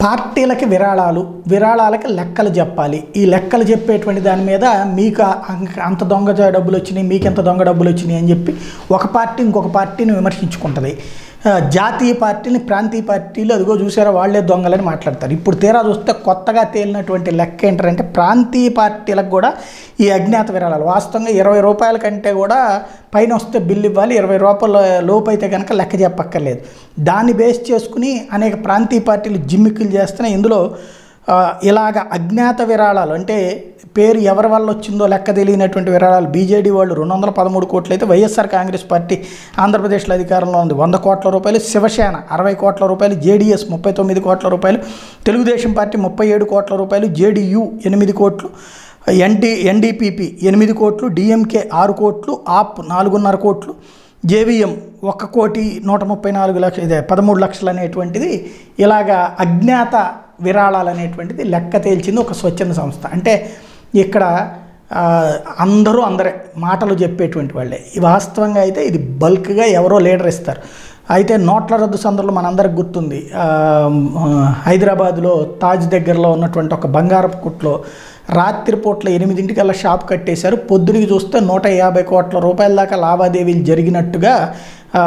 పార్టీలకి విరాళాలు విరాళాలకి లెక్కలు చెప్పాలి ఈ లెక్కలు చెప్పేటువంటి దాని మీద మీకు అంక- అంత దొంగ జా- డబ్బులు వచ్చినాయి మీకు ఎంత దొంగ డబ్బులు వచ్చినాయి అని చెప్పి ఒక పార్టీ ఇంకొక పార్టీని విమర్శించుకుంటుంది ఆ, జాతీయ పార్టీని ప్రాంతీయ పార్టీలు అదిగో చూసారా వాళ్ళే దొంగలని మాట్లాడతారు ఇప్పుడు తీరా చూస్తే కొత్తగా తేలినటువంటి లెక్క ఏంటంటే ప్రాంతీయ పార్టీలకు కూడా ఈ అజ్ఞాత విరాళాలు వాస్తవంగా ఇరవై రూపాయల కంటే కూడా పైన వస్తే బిల్లు ఇవ్వాలి ఇరవై రూపాయల లోపు అయితే కనుక లెక్క చెప్పక్కర్లేదు దాన్ని బేస్ చేసుకుని అనేక ప్రాంతీయ పార్టీలు జిమ్మిక్కులు చేస్తున్నాయి ఇందులో ఆ, ఇలాగ అజ్ఞాత విరాళాలు అంటే పేరు ఎవరి వల్ల వచ్చిందో లెక్క తెలియనటువంటి విరాళాలు బీజేడీ వాళ్ళు రెండు వందల పదమూడు కోట్లు అయితే వైఎస్ఆర్ కాంగ్రెస్ పార్టీ ఆంధ్రప్రదేశ్లో అధికారంలో ఉంది వంద కోట్ల రూపాయలు శివసేన అరవై కోట్ల రూపాయలు జేడీఎస్ ముప్పై తొమ్మిది కోట్ల రూపాయలు తెలుగుదేశం పార్టీ ముప్పై ఏడు కోట్ల రూపాయలు జేడీయూ ఎనిమిది కోట్లు ఎన్టీ ఎన్డీపీపీ ఎనిమిది కోట్లు డిఎంకే ఆరు కోట్లు ఆప్ నాలుగున్నర కోట్లు జేవిఎం ఒక్క కోటి నూట ముప్పై నాలుగు లక్ష ఇదే పదమూడు లక్షలు అనేటువంటిది ఇలాగా అజ్ఞాత విరాళాలు అనేటువంటిది లెక్క తేల్చింది ఒక స్వచ్ఛంద సంస్థ అంటే ఇక్కడ ఆ, అందరూ అందరే మాటలు చెప్పేటువంటి వాళ్ళే ఈ వాస్తవంగా అయితే ఇది బల్క్గా ఎవరో లీడర్ ఇస్తారు అయితే నోట్ల రద్దు సందర్భంలో మనందరికి గుర్తుంది ఆ, ఆ, హైదరాబాద్లో తాజ్ దగ్గరలో ఉన్నటువంటి ఒక బంగారపు కుట్లో రాత్రిపూట్ల ఎనిమిదింటికల్లా షాప్ కట్టేశారు పొద్దునకి చూస్తే నూట యాభై కోట్ల రూపాయల దాకా లావాదేవీలు జరిగినట్టుగా ఆ,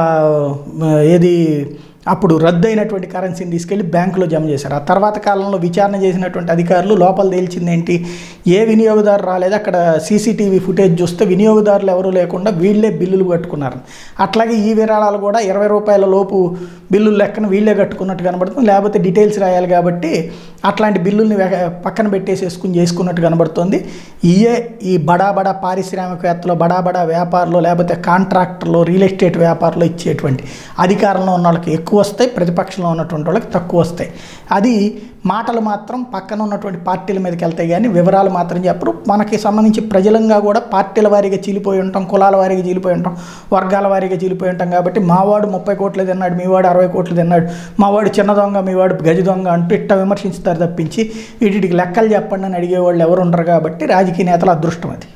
ఏది అప్పుడు రద్దయినటువంటి కరెన్సీని తీసుకెళ్లి బ్యాంకులో జమ చేశారు ఆ తర్వాత కాలంలో విచారణ చేసినటువంటి అధికారులు లోపల తేల్చింది ఏంటి ఏ వినియోగదారు రాలేదు అక్కడ సీసీటీవీ ఫుటేజ్ చూస్తే వినియోగదారులు ఎవరూ లేకుండా వీళ్ళే బిల్లులు కట్టుకున్నారు అట్లాగే ఈ విరాళాలు కూడా ఇరవై రూపాయల లోపు బిల్లులు లెక్కన వీళ్ళే కట్టుకున్నట్టు కనబడుతుంది లేకపోతే డీటెయిల్స్ రాయాలి కాబట్టి అట్లాంటి బిల్లుల్ని వె- పక్కన పెట్టేసేసుకుని చేసుకున్నట్టు కనబడుతుంది ఇయే ఈ బడా బడా పారిశ్రామికవేత్తలు బడా బడా వ్యాపారులు లేకపోతే కాంట్రాక్టర్లు రియల్ ఎస్టేట్ వ్యాపారులు ఇచ్చేటువంటి అధికారంలో ఉన్న వాళ్ళకి ఎక్కువ వస్తాయి ప్రతిపక్షంలో ఉన్నటువంటి వాళ్ళకి తక్కువ వస్తాయి అది మాటలు మాత్రం పక్కన ఉన్నటువంటి పార్టీల మీదకి వెళ్తాయి కానీ వివరాలు మాత్రం చెప్పరు మనకి సంబంధించి ప్రజలంగా కూడా పార్టీల వారీగా చీలిపోయి ఉంటాం కులాల వారీగా చీలిపోయి ఉంటాం వర్గాల వారీగా చీలిపోయి ఉంటాం కాబట్టి మావాడు ముప్పై కోట్లు తిన్నాడు మీవాడు అరవై కోట్లు తిన్నాడు మావాడు చిన్న దొంగ మీవాడు గజ దొంగ అంటూ ఇట్ట విమర్శిస్తారు తప్పించి వీటికి లెక్కలు చెప్పండి అని అడిగేవాళ్ళు ఎవరు ఉండరు కాబట్టి రాజకీయ నేతల అదృష్టం అది